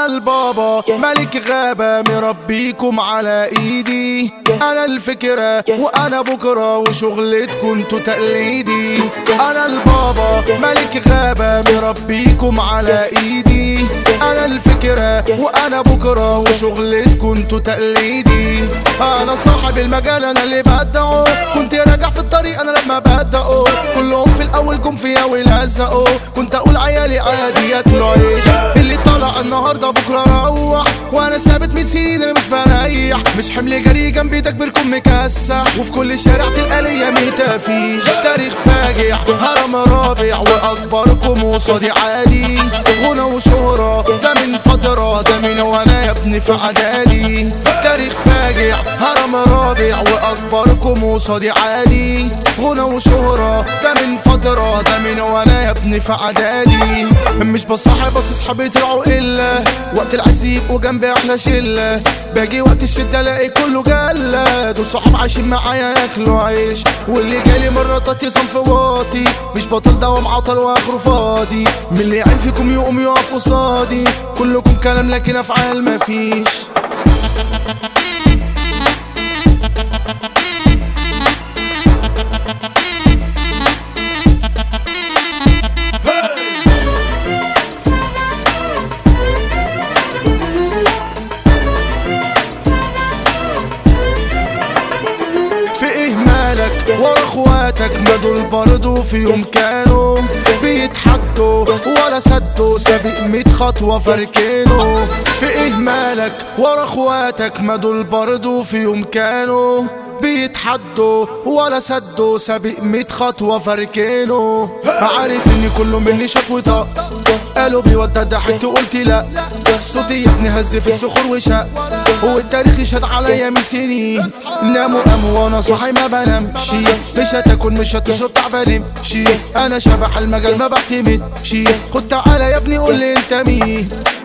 انا البابا ملك غابة مربيكم على ايدي انا الفكرة وانا بكرة وشغلتكم انتوا تقليدي انا البابا ملك غابة مربيكم على ايدي انا الفكرة وانا بكرة وشغلتكم انتوا تقليدي انا صاحب المجال انا اللي بدعه كنت راجع في الطريق انا لما بدأه كلهم في الاول جم فيا ولزقوا كنت اقول عيالي عادي ياكلوا عيش اللي طلع النهارده بكره روح وانا ثابت من سنين انا مش بريح مش حمل جري جنبي تكبيركم مكسح وفي كل شارع تلقى ليا ميتة فيش تاريخ فاجع هرم رابع واكبركم وصادي عادي غنى وشهرة ده من فترة ده من وانا يا ابني في اعدادي تاريخ فاجع هرم رابع واكبركم وصادي عادي غنى وشهرة ده من فترة ده من وانا يا ابني في اعدادي مش بصاحب بس اصحابي طلعوا الا وقت العزيب وجنبي احلى شلة باجي وقت الشدة الاقي كله جلة دول صحاب عايشين معايا ياكلوا عيش واللي جالي مرة تاتي صنف واطي مش بطل دوام عطل واخره فاضي من اللي يعين فيكم يقوم يقف قصادي كلكم كلام لكن افعال مفيش في ايه مالك ورا اخواتك ما دول برضو في يوم كانوا بيتحدوا ولا سدوا سابق ميت خطوة فاركينه في ايه مالك ورا اخواتك ما دول برضو في يوم كانوا بيتحدوا ولا سدوا سابق ميت خطوة فاركينه عارف ان كله مني شكوى قالوا بيودع ضحكت وقلت لا صوتي يا ابني هز في الصخور وشق والتاريخ يشهد عليا من سنين ناموا قاموا وانا صاحي ما بنامش مش هتاكل مش هتشرب تعبان امشي انا شبح المجال ما بعتمدش خد تعالى يا ابني قول لي انت مين